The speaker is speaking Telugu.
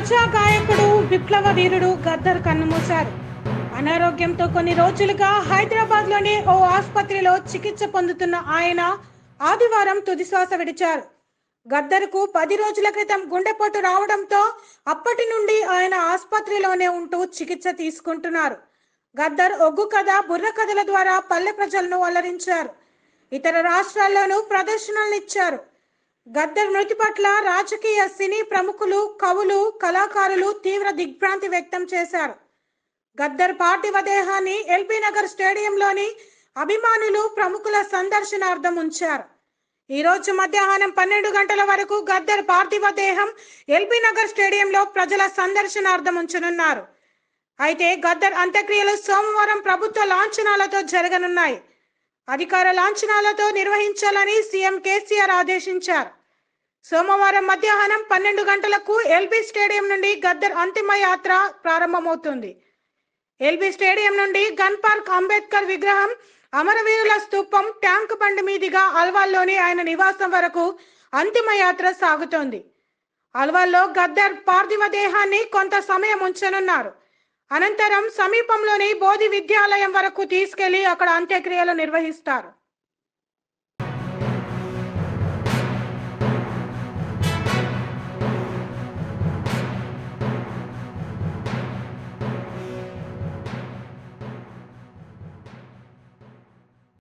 ప్రజా గాయకుడు విప్లవ వీరుడు గద్దర్ కన్నుమూశారు అనారోగ్యంతో కొన్ని రోజులుగా హైదరాబాద్ లోని ఓ ఆసుపత్రిలో చికిత్స పొందుతున్న ఆయన ఆదివారం తుదిశ్వాస విడిచారు గద్దర్కు పది రోజుల క్రితం గుండెపోటు రావడంతో అప్పటి నుండి ఆయన ఆసుపత్రిలోనే ఉంటూ చికిత్స తీసుకుంటున్నారు గద్దర్ ఒగ్గు కథ బుర్ర కథల ద్వారా పల్లె ప్రజలను అలరించారు ఇతర రాష్ట్రాల్లోనూ ప్రదర్శనలు ఇచ్చారు గద్దర్ మృతి పట్ల రాజకీయ సినీ ప్రముఖులు కవులు కళాకారులు తీవ్ర దిగ్భ్రాంతి వ్యక్తం చేశారు గద్దర్ పార్థివ దేహాన్ని ఎల్బీ నగర్ స్టేడియంలోని అభిమానులు ప్రముఖుల సందర్శనార్థం ఉంచారు ఈ రోజు మధ్యాహ్నం పన్నెండు గంటల వరకు గద్దర్ పార్థివ దేహం ఎల్బీ నగర్ స్టేడియంలో ప్రజల సందర్శనార్థం ఉంచనున్నారు అయితే గద్దర్ అంత్యక్రియలు సోమవారం ప్రభుత్వ లాంఛనాలతో జరగనున్నాయి అధికార లాంఛనాలతో నిర్వహించాలని సీఎం కేసీఆర్ ఆదేశించారు సోమవారం మధ్యాహ్నం పన్నెండు గంటలకు ఎల్బీ స్టేడియం నుండి గద్దర్ అంతిమ యాత్ర ప్రారంభమవుతుంది ఎల్బీ స్టేడియం నుండి గన్ పార్క్ అంబేద్కర్ విగ్రహం అమరవీరుల స్తూపం ట్యాంక్ బండి మీదుగా అల్వాల్లోని ఆయన నివాసం వరకు అంతిమ యాత్ర సాగుతోంది అల్వాల్లో గద్దర్ పార్థివ దేహాన్ని కొంత సమయం ఉంచనున్నారు అనంతరం సమీపంలోని బోధి విద్యాలయం వరకు తీసుకెళ్లి అక్కడ అంత్యక్రియలు నిర్వహిస్తారు